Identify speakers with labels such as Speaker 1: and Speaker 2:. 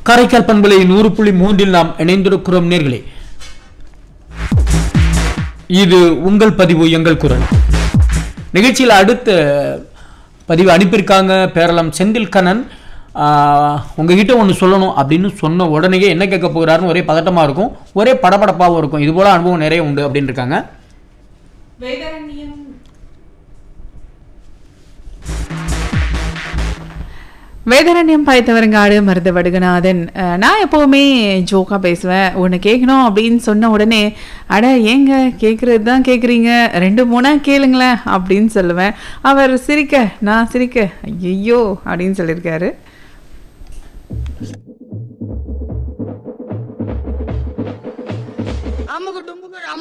Speaker 1: காரைக்கால் பண்பலை நூறு புள்ளி மூன்றில் நாம் இணைந்திருக்கிறோம் நேர்களே இது உங்கள் பதிவு எங்கள் குரல் நிகழ்ச்சியில் அடுத்த பதிவு அனுப்பியிருக்காங்க பேரளம் செந்தில் கண்ணன் ஆஹ், உங்ககிட்ட ஒன்று சொல்லணும் அப்படின்னு சொன்ன உடனேயே என்ன கேட்க போகிறாருன்னு ஒரே பதட்டமாக இருக்கும் ஒரே படபடப்பாகவும் இருக்கும் இது போல அனுபவம் நிறைய உண்டு அப்படின்னு இருக்காங்க
Speaker 2: வேதாரண்யம் வேதாரண்யம் பாய்த்தவரங்காடு மருத வடுகநாதன் அஹ், நான் எப்போவுமே ஜோக்காக பேசுவேன் ஒன்று கேட்கணும் அப்படின்னு சொன்ன உடனே அட ஏங்க கேட்குறது தான் கேட்குறீங்க ரெண்டு மூணா கேளுங்களேன் அப்படின்னு சொல்லுவேன் அவர் சிரிக்க நான் சிரிக்க ஐயோ அப்படின்னு சொல்லியிருக்காரு